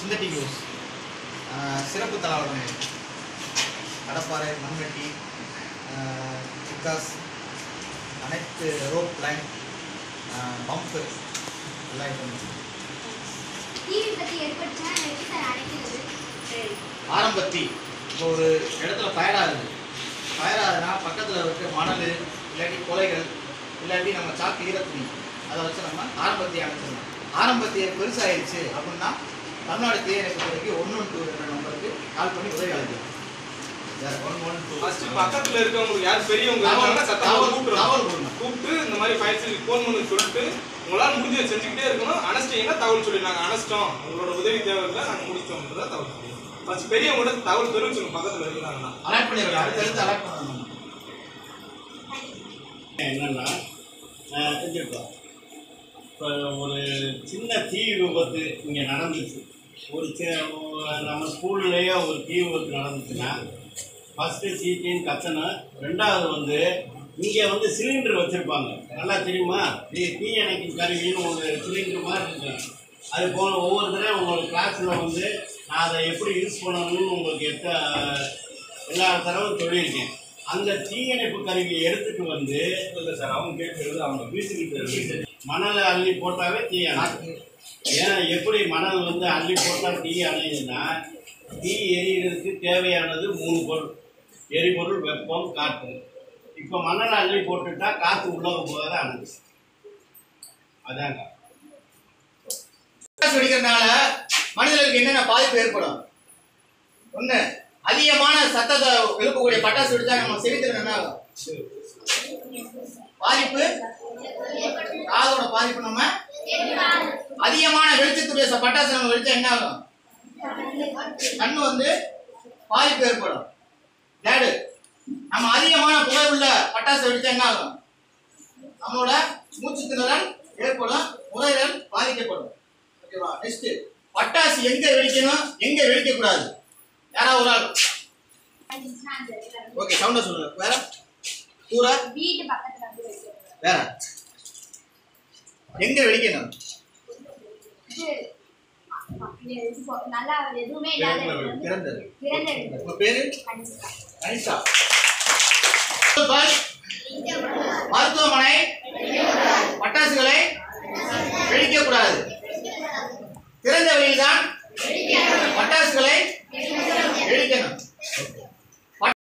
synthetic use சிறப்பு தளவாடங்கள் கடப்பாறை மண்வெட்டி சிக்காஸ் அனைத்து ரோப் லைன் பம்பு எல்லாம் இது பண்ணி டிவி பத்தி ஏற்பட்டுச்சுன்னா எப்படி சார் அடைக்கிறது ஆரம்பத்தி இப்போ ஒரு இடத்துல ஃபயர் ஆகுது ஃபயர் ஆகுதுன்னா பக்கத்தில் இருக்க மணல் இல்லாட்டி கொலைகள் இல்லாட்டி நம்ம சாக்கு ஈரத்துணி அதை வச்சு நம்ம ஆரம்பத்தி அணைச்சிடலாம் ஆரம்பத்தி பெருசாயிருச்சு அப்படின்னா தமிழ்நாடு தீயணைப்பு துறைக்கு ஒன்று ஒன்று டூ என்ற நம்பருக்கு கால் பண்ணி உதவி அளிக்கலாம் ஒன் ஒன் டூ ஃபர்ஸ்ட் பக்கத்துல இருக்கவங்களுக்கு யார் பெரியவங்க இருக்காங்கன்னா சத்தமா தகவல் கூப்பிட்டுருவாங்க தகவல் கொடுங்க கூப்பிட்டு இந்த மாதிரி ஃபைல் சர்வீஸ் ஃபோன் பண்ணி சொல்லிட்டு உங்களால் முடிஞ்சதை செஞ்சுக்கிட்டே இருக்கணும் அணைச்சிட்டீங்கன்னா தகவல் சொல்லி நாங்கள் அணைச்சிட்டோம் உங்களோட உதவி தேவையில்லை நாங்கள் முடிச்சிட்டோம்ன்றத தகவல் சொல்லுவோம் ஃபர்ஸ்ட் பெரியவங்கள்ட்ட தகவல் தெரிவிச்சுங்க பக்கத்தில் இருக்கிறாங்கன்னா அலர்ட் பண்ணிடுங்க அடுத்தடுத்து அலர்ட் பண்ணணும் என்னன்னா அஹ், செஞ்சிருக்கோம் இப்போ ஒரு சின்ன தீ விபத்து இங்கே நடந்துச்சு ஒரு சி- ஒரு நம்ம ஸ்கூல்லையே ஒரு தீ விபத்து நடந்துச்சுன்னா ஃபஸ்ட்டு சீட்டின்னு கத்தணும் ரெண்டாவது வந்து இங்கே வந்து சிலிண்டர் வச்சுருப்பாங்க நல்லா தெரியுமா தீ தீ அணைக்கும் கருவின்னு ஒரு சிலிண்டர் மாதிரி இருக்கும் அது போல ஒவ்வொரு தடவை உங்களோட கிளாஸில் வந்து நான் அதை எப்படி யூஸ் பண்ணணும்னு உங்களுக்கு எத்த எல்லா தடவும் சொல்லியிருக்கேன் அந்த தீயணைப்பு கருவியை எடுத்துட்டு வந்து இல்லை சார் அவங்க கேட்கறது அவங்க வீட்டுக்கிட்ட மணலை அள்ளி போட்டாவே தீ அணையும் ஏன்னா எப்படி மணல் வந்து அள்ளி போட்டால் தீ அணையுதுன்னா தீ எரிகிறதுக்கு தேவையானது மூணு பொருள் எரிபொருள் வெப்பம் காற்று இப்போ மணலை அள்ளி போட்டுட்டா காற்று உள்ளக போகாத அணைச்சு அதாங்க பட்டாசு வெடிக்கிறதுனால மனிதர்களுக்கு என்னென்ன பாதிப்பு ஏற்படும் ஒண்ணு அதிகமான சத்தத்தை எழுப்பக்கூடிய பட்டாசு வெடிச்சா நம்ம செவித்திறன் என்ன ஆகும் பாதிப்பு காதோட பாதிப்பு நம்ம அதிகமான வெளிச்சத்துடைய ச- பட்டாசு நம்ம வெடிச்சா என்ன ஆகும் கண்ணு வந்து பாதிப்பு ஏற்படும் டேடு நம்ம அதிகமான புகை உள்ள பட்டாசு வெடிச்சா என்ன ஆகும் நம்மளோட மூச்சு திணறல் ஏற்படும் நுரையீரல் பாதிக்கப்படும் ஓகேவா நெக்ஸ்ட் பட்டாசு எங்க வெடிக்கணும் எங்க வெடிக்க கூடாது யாராவது ஒரு ஆள் ஓகே சவுண்டா சொல்லுங்க வேற தூர வீட்டு பக்கத்துல வந்து வைக்கிறது வேற எங்க வெடிக்கணும் இது இது இது போ- நல்லா எதுவுமே இல்லாத இடத்துல வந்து திறந்தது திறந்த இடத்துல உங்க பேரு கண்டிப்பா கனிஷா பாய்